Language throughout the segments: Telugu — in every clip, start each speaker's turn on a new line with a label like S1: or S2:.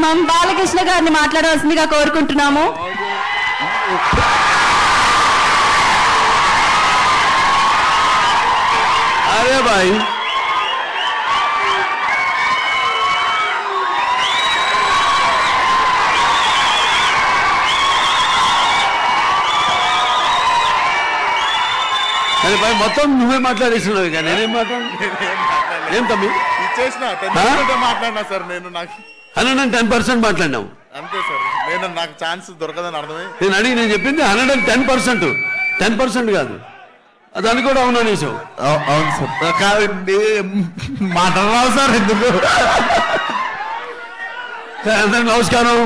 S1: కార్యక్రమం బాలకృష్ణ గారిని మాట్లాడవలసిందిగా కోరుకుంటున్నాము
S2: अरे भाई అరే భాయ్ మొత్తం నువ్వే మాట్లాడేస్తున్నావు ఇక నేనేం మాట్లాడు ఏం తమ్మి
S3: ఇచ్చేసిన టెన్
S2: ఆ?
S3: పర్సెంట్ మాట్లాడినా సార్ నేను నాకు
S2: హండ్రెడ్ అండ్ టెన్ పర్సెంట్ మాట్లాడినావు
S3: అంతే సార్ నేను నాకు ఛాన్స్ దొరకదని అర్థమై
S2: నేను అడిగి నేను చెప్పింది hundred and ten percent ten percent కాదు దాన్ని కూడా అవునా అనేసావు
S3: అవును సార్ కాదండి మాట్లాడాలి సార్ ఎందుకు
S2: అందరికి నమస్కారం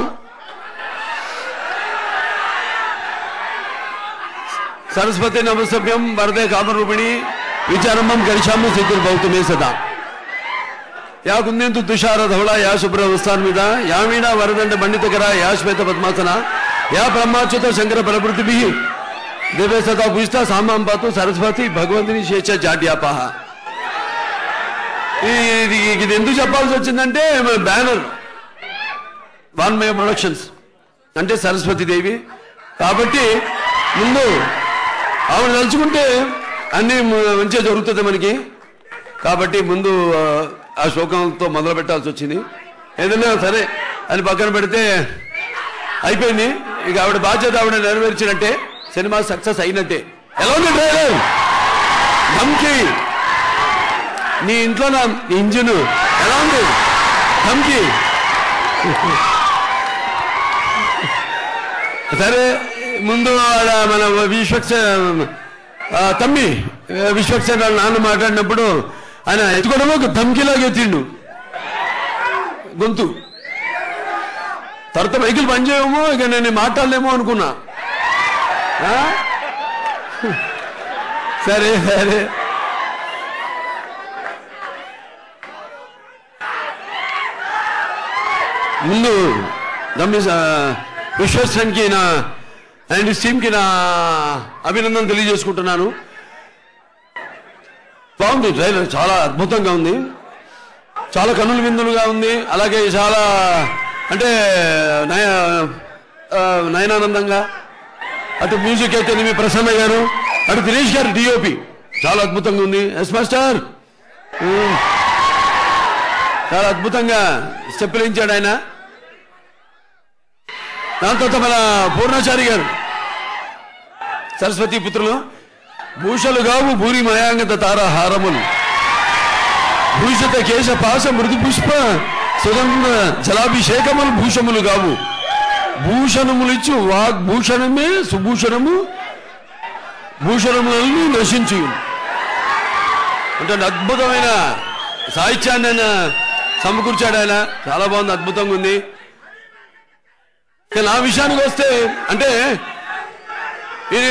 S2: సరస్వతి నమస్తభ్యం వరదే కామరూపిణి విచారంభం గరిషాము సిద్ధిర్భౌతమే సదా యా కుందేంతు తుషార ధవళ యా శుభ్ర వస్తాన్ మీద యా వీణ వరదండ పండితకర యా శ్వేత పద్మాసన యా బ్రహ్మాచ్యుత శంకర బలపృథిభి దేవే సదా పూజిత సామాం పాతు సరస్వతి భగవంతుని శేష జాడ్యాపాహ ఇది ఇది ఎందుకు చెప్పాల్సి వచ్చిందంటే బ్యానర్ వాన్మయ ప్రొడక్షన్స్ అంటే సరస్వతి దేవి కాబట్టి ముందు ఆవిడ తలుచుకుంటే అన్ని మ- మంచిగా జరుగుతుంది మనకి కాబట్టి ముందు ఆ, ఆ శ్లోకంతో మొదలు పెట్టాల్సి వచ్చింది ఏదైనా సరే అని పక్కన పెడితే అయిపోయింది ఇక ఆవిడ బాధ్యత ఆవిడ నెరవేర్చినట్టే సినిమా సక్సెస్ అయినట్టే ఎలా ఉంది ట్రైలర్ ధమ్కి నీ ఇంట్లో నా ఇంజిన్ ఎలా ఉంది ధమ్కి సరే ముందు ఆడ మన విశ్వక్ష ఆ, తమ్మి విశ్వక్ష నాన్న మాట్లాడినప్పుడు ఆయన ఎత్తుకోవడమో ఒక ధమ్కిలాగా ఎత్తిండు గొంతు తర్వాత మైకిల్ పనిచేయమో ఇక నేను మాట్లాడలేమో అనుకున్నా ఆ? సరే సరే ముందు రమేష్ విశ్వసన్కి నా అండ్ టీమ్కి నా అభినందన తెలియజేసుకుంటున్నాను బాగుంది ట్రైలర్ చాలా అద్భుతంగా ఉంది చాలా కన్నుల విందులుగా ఉంది అలాగే చాలా అంటే నయ ఆ, నయనానందంగా అటు మ్యూజిక్ అయితే మీ ప్రసన్న గారు అటు దినేష్ గారు డిఓపి చాలా అద్భుతంగా ఉంది ఎస్ మాస్టర్ ఉమ్. చాలా అద్భుతంగా స్టెప్పులించాడు ఆయన దాని తర్వాత మన పూర్ణాచారి గారు సరస్వతి పుత్రులు భూషలు గావు భూరి మయాంగత తార హారములు భూషిత కేశ పాశ మృదు పుష్ప సుగంధ జలాభిషేకములు భూషములు గావు భూషణములిచ్చు వాగ్భూషణమే సుభూషణము భూషణములను నశించు అంటే అద్భుతమైన సాహిత్యాన్ని ఆయన సమకూర్చాడు ఆయన చాలా బాగుంది అద్భుతంగా ఉంది ఇక నా విషయానికి వస్తే అంటే ఇది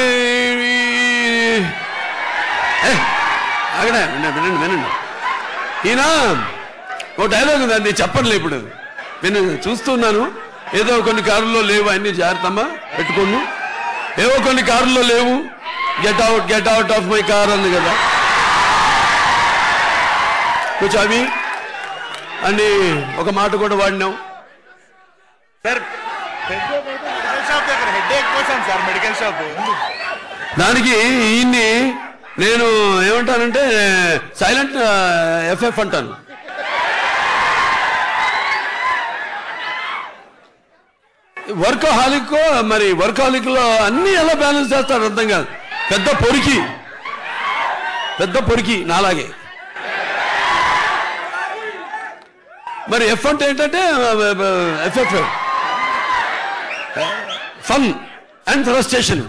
S2: ఏ, ఆగండి వినండి వినండి వినండి ఈయన ఓ డైలాగ్ ఉంది అది చెప్పనులే ఇప్పుడు నేను చూస్తున్నాను ఏదో కొన్ని కారుల్లో లేవు అన్ని జాగ్రత్తమ్మా పెట్టుకోండి ఏవో కొన్ని కారుల్లో లేవు get out get out of my car అంది కదా కొంచెం అవి అని ఒక మాట కూడా వాడినాం
S3: సార్ మెడికల్ షాప్ దగ్గర హెడ్ ఎక్కువ సార్ మెడికల్ షాప్
S2: దానికి ఈయన్ని నేను ఏమంటానంటే సైలెంట్ ఎఫ్ఎఫ్ అంటాను వర్క్ హాలిక్ మరి వర్క్ హాలిక్ లో అన్ని ఎలా బ్యాలెన్స్ చేస్తాడు అర్థం కాదు పెద్ద పొరికి పెద్ద పొరికి నాలాగే మరి ఎఫ్ అంటే ఏంటంటే ఎఫ్ఎఫ్ ఫన్ అండ్ ఫ్రస్ట్రేషన్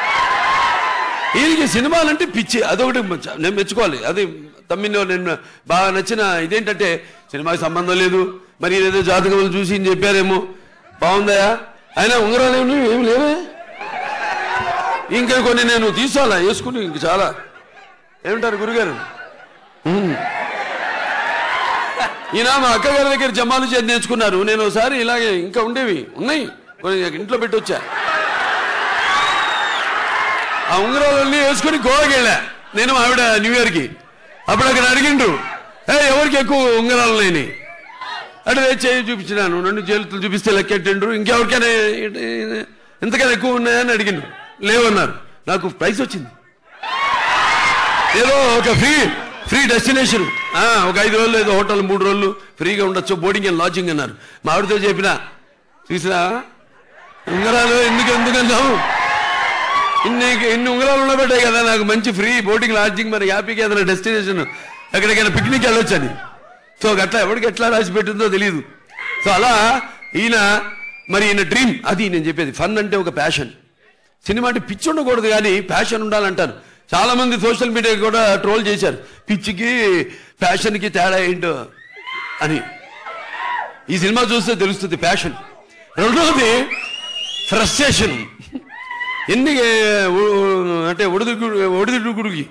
S2: ఈయనకి సినిమాలంటే పిచ్చి అదొకటి మెచ్చ- నేను మెచ్చుకోవాలి అది తమ్మిలో నేను బాగా నచ్చిన ఇదేంటంటే సినిమాకి సంబంధం లేదు మరి ఏదో జాతకములు చూసి ఈయన చెప్పారేమో బాగుందయా అయినా ఉంగరాలు ఏమి ఏమి లేవే ఇంకా కొన్ని నేను తీసుకోవాలా వేసుకుని ఇంక చాలా ఏమంటారు గురుగారు ఉమ్. ఈయన మా అక్కగారి దగ్గర జమాలు చేసి నేర్చుకున్నారు నేను ఒకసారి ఇలాగే ఇంకా ఉండేవి ఉన్నాయి కొన్ని ఇంట్లో పెట్టొచ్చా ఆ ఉంగరాలన్నీ వేసుకుని గోవాకి వెళ్ళా నేను ఆవిడ న్యూ ఇయర్ కి అప్పుడు అక్కడ అడిగిండ్రు ఏ ఎవరికి ఎక్కువ ఉంగరాలు లేని అంటే చేయి చూపించినాను రెండు చేతులు చూపిస్తే లెక్కెట్టిండ్రు ఇంకెవరికైనా ఇంతకైనా ఎక్కువ ఉన్నాయని అడిగిండు లేవన్నారు నాకు ప్రైస్ వచ్చింది ఏదో ఒక ఫ్రీ ఫ్రీ డెస్టినేషన్ ఒక ఐదు రోజులు ఏదో హోటల్ మూడు రోజులు ఫ్రీగా ఉండొచ్చు బోర్డింగ్ అండ్ లాడ్జింగ్ అన్నారు మా ఆవిడతో చెప్పిన చూసినా ఉంగరాలు ఎందుకు ఎందుకన్నావు ఇన్ని ఇన్ని ఉంగరాలు ఉండబట్టాయి కదా నాకు మంచి ఫ్రీ బోటింగ్ లాడ్జింగ్ మరి హ్యాపీగా ఏదైనా డెస్టినేషన్ ఎక్కడికైనా పిక్నిక్ వెళ్ళొచ్చని సో అట్లా ఎవరికి ఎట్లా రాసి పెట్టిందో తెలియదు సో అలా ఈయన మరి ఈయన డ్రీమ్ అది నేను చెప్పేది ఫన్ అంటే ఒక ప్యాషన్ సినిమా అంటే పిచ్చి ఉండకూడదు కానీ ప్యాషన్ ఉండాలంటారు చాలా మంది సోషల్ మీడియా కూడా ట్రోల్ చేశారు పిచ్చికి ప్యాషన్కి తేడా ఏంటో అని ఈ సినిమా చూస్తే తెలుస్తుంది ప్యాషన్ రెండవది ఫ్రస్ట్రేషన్ ఎన్ని ఉ- ఉ- అంటే ఒడిదుడు ఒడిదుడుకుడికి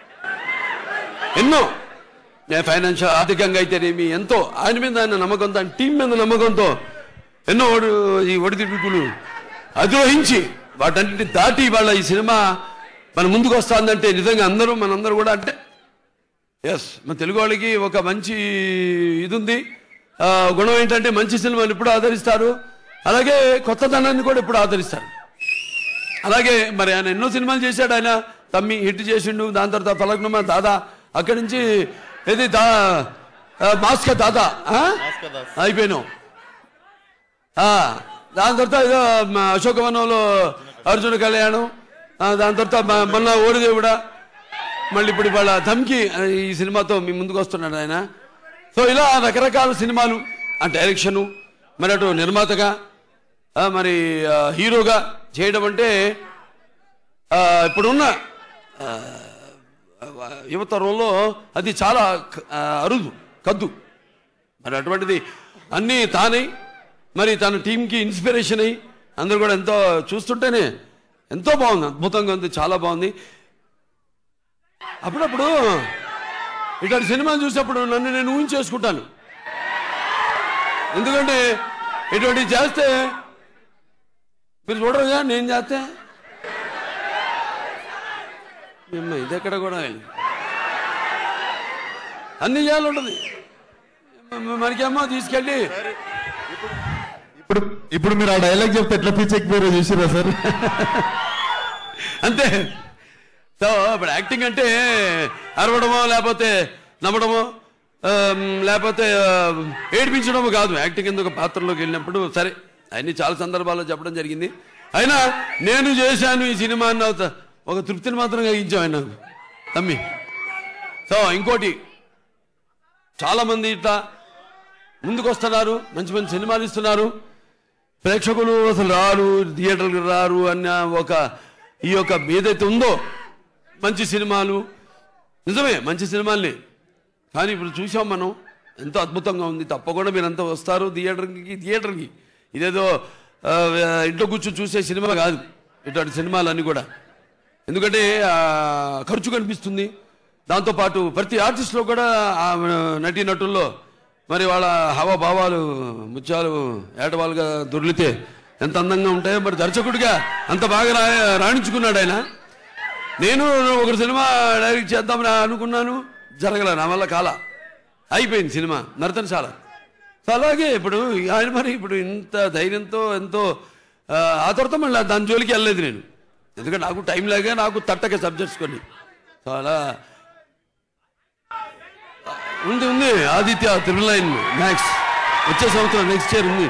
S2: ఎన్నో ఫైనాన్షియల్ ఆర్థికంగా అయితేనేమి ఎంతో ఆయన మీద ఆయన నమ్మకంతో ఆయన టీం మీద నమ్మకంతో ఎన్నో ఒడి ఈ ఒడిదుడుకులు అధిరోహించి వాటన్నిటిని దాటి వాళ్ళ ఈ సినిమా మన ముందుకు వస్తుందంటే నిజంగా అందరూ మనందరూ కూడా అంటే ఎస్ మన తెలుగు వాళ్ళకి ఒక మంచి ఇది ఉంది ఆ, గుణం ఏంటంటే మంచి సినిమాలు ఎప్పుడు ఆదరిస్తారు అలాగే కొత్తదనాన్ని కూడా ఎప్పుడు ఆదరిస్తారు అలాగే మరి ఆయన ఎన్నో సినిమాలు చేశాడు ఆయన తమ్మి హిట్ చేసిండు దాని తర్వాత ఫలక్నుమ దాదా అక్కడి నుంచి ఏది దా ఆ, మాస్క దాదా ఆ? అయిపోయినావు ఆ, దాని తర్వాత ఏదో మ, అశోకవనంలో అర్జున కళ్యాణం ఆ, దాని తర్వాత మ- మొన్న ఓడిదేవుడా మళ్ళీ ఇప్పుడు వాళ్ళ ధమ్కి ఆ, ఈ సినిమాతో మీ ముందుకు వస్తున్నాడు ఆయన సో ఇలా రకరకాల సినిమాలు ఆ డైరెక్షను మరి అటు నిర్మాతగా ఆ, మరి ఆ, హీరోగా చేయడం అంటే ఆ, ఇప్పుడున్న ఆ, యువతరంలో అది చాలా క- ఆ, అరుదు కద్దు మరి అటువంటిది అన్నీ తానై మరి తన టీంకి ఇన్స్పిరేషన్ అయ్యి అందరూ కూడా ఎంతో చూస్తుంటేనే ఎంతో బాగుంది అద్భుతంగా ఉంది చాలా బాగుంది అప్పుడప్పుడు ఇట్లాంటి సినిమాలు చూసేప్పుడు నన్ను నేను ఊహించేసుకుంటాను ఎందుకంటే ఇటువంటివి చేస్తే మీరు చూడరుగా నేను చేస్తే మిమ్మ ఇది ఎక్కడ కూడా అన్ని చేయాలి ఉంటుంది మ- మనకేమో తీసుకెళ్ళి
S4: ఇప్పుడు ఇప్పుడు మీరు ఆ డైలాగ్ చెప్తే ఎట్లా పిచ్చెక్కిపోయారో చూసిరా సార్
S2: అంతే సో ఇప్పుడు యాక్టింగ్ అంటే అరవడమో లేకపోతే నమ్మడమో ఆమ్, లేకపోతే ఆ, ఏడిపించడమో కాదు యాక్టింగ్ ఎందుకు పాత్రలోకి వెళ్ళినప్పుడు సరే అన్ని చాలా సందర్భాల్లో చెప్పడం జరిగింది అయినా నేను చేశాను ఈ సినిమా అన్న ఒక- ఒక తృప్తిని మాత్రం కలిగించాం ఆయన నాకు. తమ్మి సో ఇంకోటి చాలా మంది ఇట్లా ముందుకు వస్తున్నారు మంచి మంచి సినిమాలు ఇస్తున్నారు ప్రేక్షకులు అసలు రారు థియేటర్కి రారు అన్న ఒక ఈ యొక్క ఏదైతే ఉందో మంచి సినిమాలు నిజమే మంచి సినిమాల్ని కానీ ఇప్పుడు చూసాం మనం ఎంతో అద్భుతంగా ఉంది తప్పకుండా మీరంతా వస్తారు థియేటర్కి థియేటర్కి ఇదేదో ఆ, ఇంట్లో కూర్చొని చూసే సినిమా కాదు ఇటువంటి సినిమాలన్నీ కూడా ఎందుకంటే ఆ, ఖర్చు కనిపిస్తుంది దాంతోపాటు ప్రతి ఆర్టిస్ట్లో కూడా ఆ నటీ నటుల్లో మరి వాళ్ళ హావభావాలు ముత్యాలు ఏటవాలుగా దొర్లితే ఎంత అందంగా ఉంటాయో మరి దర్శకుడిగా అంత బాగా రా రాణించుకున్నాడు ఆయన నేను ఒక సినిమా డైరెక్ట్ చేద్దామని అనుకున్నాను జరగల నా వల్ల కాల అయిపోయింది సినిమా నర్తనశాల సో అలాగే ఇప్పుడు ఆయన మరి ఇప్పుడు ఇంత ధైర్యంతో ఎంతో ఆ, ఆ తర్వాత మళ్ళీ దాని జోలికి వెళ్ళలేదు నేను ఎందుకంటే నాకు టైం లేక నాకు తట్టక సబ్జెక్ట్స్ కొన్ని సో అలా ఉంది ఉంది ఆదిత్య త్రిబుల్ లైన్ మ్యాక్స్ వచ్చే సంవత్సరం నెక్స్ట్ ఇయర్ ఉంది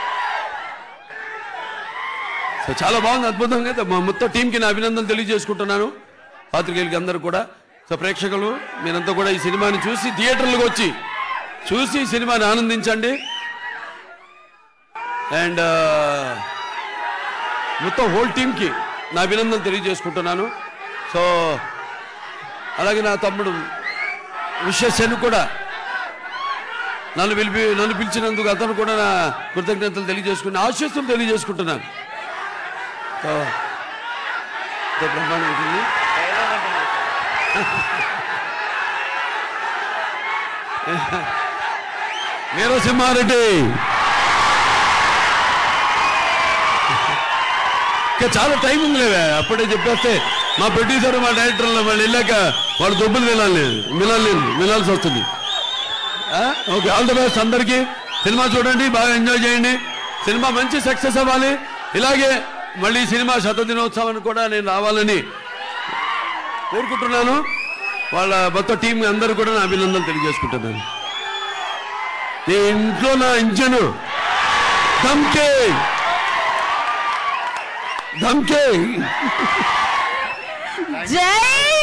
S2: సో చాలా బాగుంది అద్భుతంగా అయితే మా మొత్తం టీంకి నా అభినందనలు తెలియజేసుకుంటున్నాను పాత్రికేయులకి అందరూ కూడా సో ప్రేక్షకులు మీరంతా కూడా ఈ సినిమాని చూసి థియేటర్లకు వచ్చి చూసి ఈ సినిమాని ఆనందించండి అండ్ మొత్తం హోల్ టీంకి నా అభినందనలు తెలియజేసుకుంటున్నాను సో అలాగే నా తమ్ముడు విశ్వసేన్ కూడా నన్ను పిలిపి నన్ను పిలిచినందుకు అతను కూడా నా కృతజ్ఞతలు తెలియజేసుకుని ఆశీస్సులు తెలియజేసుకుంటున్నాను సో, ఎంతో బ్రహ్మాండంగా ఉంటుంది వీరసింహారెడ్డి ఇంకా చాలా టైం ఉంది లేవే అప్పుడే చెప్పేస్తే మా ప్రొడ్యూసర్ మా డైరెక్టర్లు వాళ్ళు వెళ్ళాక వాళ్ళు దొబ్బులు వినాలి మిలాలి మిలాల్సి వస్తుంది ఓకే ఆల్ ద బెస్ట్ అందరికీ సినిమా చూడండి బాగా ఎంజాయ్ చేయండి సినిమా మంచి సక్సెస్ అవ్వాలి ఇలాగే మళ్ళీ సినిమా శత దినోత్సవానికి కూడా నేను రావాలని కోరుకుంటున్నాను వాళ్ళ మొత్తం టీం అందరూ కూడా నా అభినందనలు తెలియజేసుకుంటున్నాను నీ ఇంట్లో నా ఇంజను ధమ్కే ధమ్కే
S1: జై